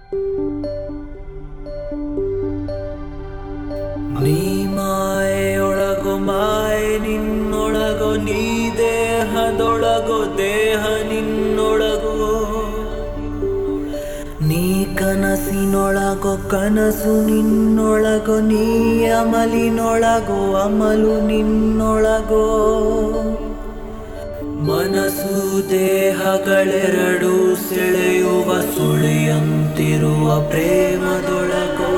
ನೀ ಮಾಯೆಯೊಳಗೋ ಮಾಯೆ ನಿನ್ನೊಳಗೋ ನೀ ದೇಹದೊಳಗೋ ದೇಹ ನಿನ್ನೊಳಗೋ ನೀ ಕನಸಿನೊಳಗೋ ಕನಸು ನಿನ್ನೊಳಗೋ ನೀ ಅಮಲಿನೊಳಗೋ ಅಮಲು ನಿನ್ನೊಳಗೋ ಮನಸ್ಸು ದೇಹಗಳೆರಡು ಸೆಳೆಯುವ ಸುಳಿಯಂತಿರುವ ಪ್ರೇಮದೊಳಗೋ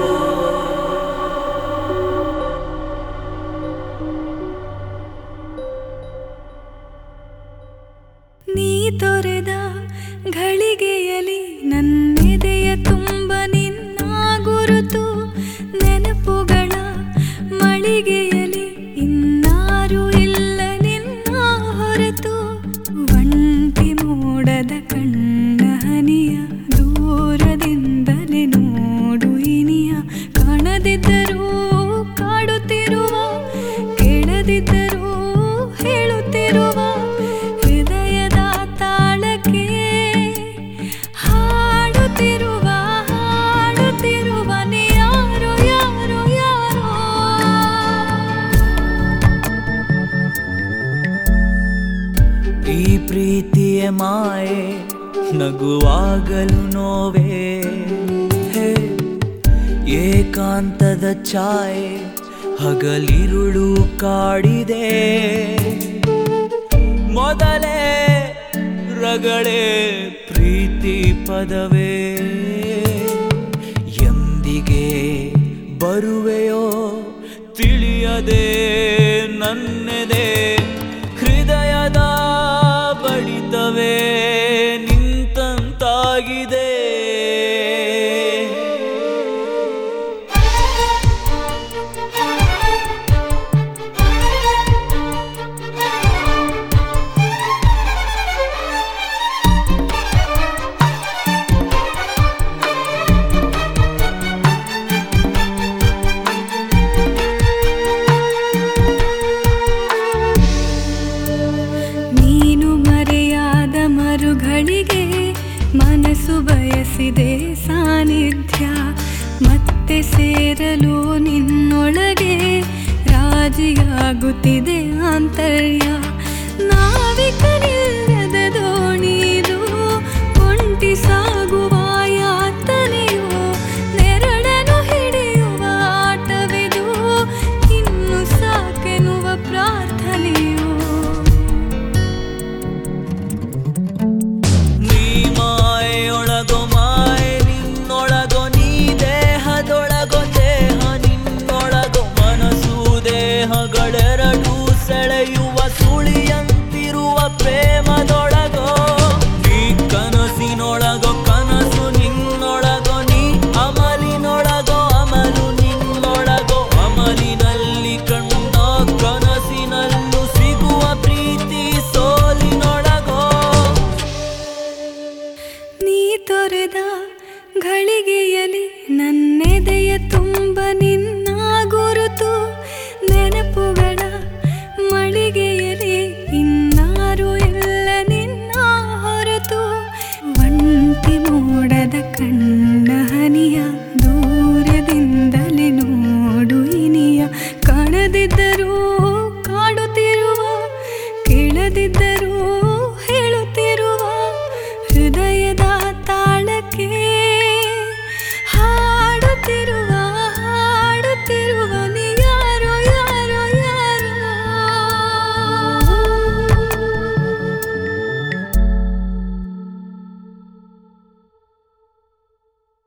ನೀ ತೊರೆದ ಘಳಿಗೆಯಲಿ ನನ್ನೆದೆಯ ತುಂಬ ನಿನ್ನ ಗುರುತು ನೆನಪುಗಳ ಮಳಿಗೆಯಲಿ ಇನ್ನಾರು ಇಲ್ಲ ನಿನ್ನ ಹೊರತು ಒಂಟಿ ಮೋಡದ ಕಣ್ಣ ಹನಿಯ ದೂರದಿಂದಲೇ ನೋಡು ಇನಿಯ ಕಾಣದಿದ್ದರೂ ಕಾಡುತ್ತಿರುವ ಕೇಳದಿದ್ದರೂ ಹೇಳುತ್ತಿರುವ ಹೃದಯದ ತಾಳಕ್ಕೆ ಹಾಡುತ್ತಿರುವ ಹಾಡುತ್ತಿರುವ ನೀ ಯಾರೋ ಯಾರೋ ಯಾರೋ ಈ ಪ್ರೀತಿಯ ಮಾಯೆ ನಗುವಾಗಲು ನೋವೇ ಹೇ ಏಕಾಂತದ ಛಾಯೆ ಹಗಲಿರುಳು ಕಾಡಿದೆ ಮೊದಲೇ ರಗಳೇ ಪ್ರೀತಿ ಪದವೇ ಎಂದಿಗೆ ಬರುವೆಯೋ ತಿಳಿಯದೆ ನನ್ನೆದೆ ಹೃದಯದ ಬಡಿತವೇ ನಿಂತಂತಾಗಿದೆ ನೀನು ಮರೆಯಾದ ಮರುಗಳಿಗೆ ಮನಸ್ಸು ಬಯಸಿದೆ ಸಾನ್ನಿಧ್ಯ ಮತ್ತೆ ಸೇರಲು ನಿನ್ನೊಳಗೆ ರಾಜಿಯಾಗುತ್ತಿದೆ ಆಂತರ್ಯ ನಾವಿಕ ನಿಲ್ಲ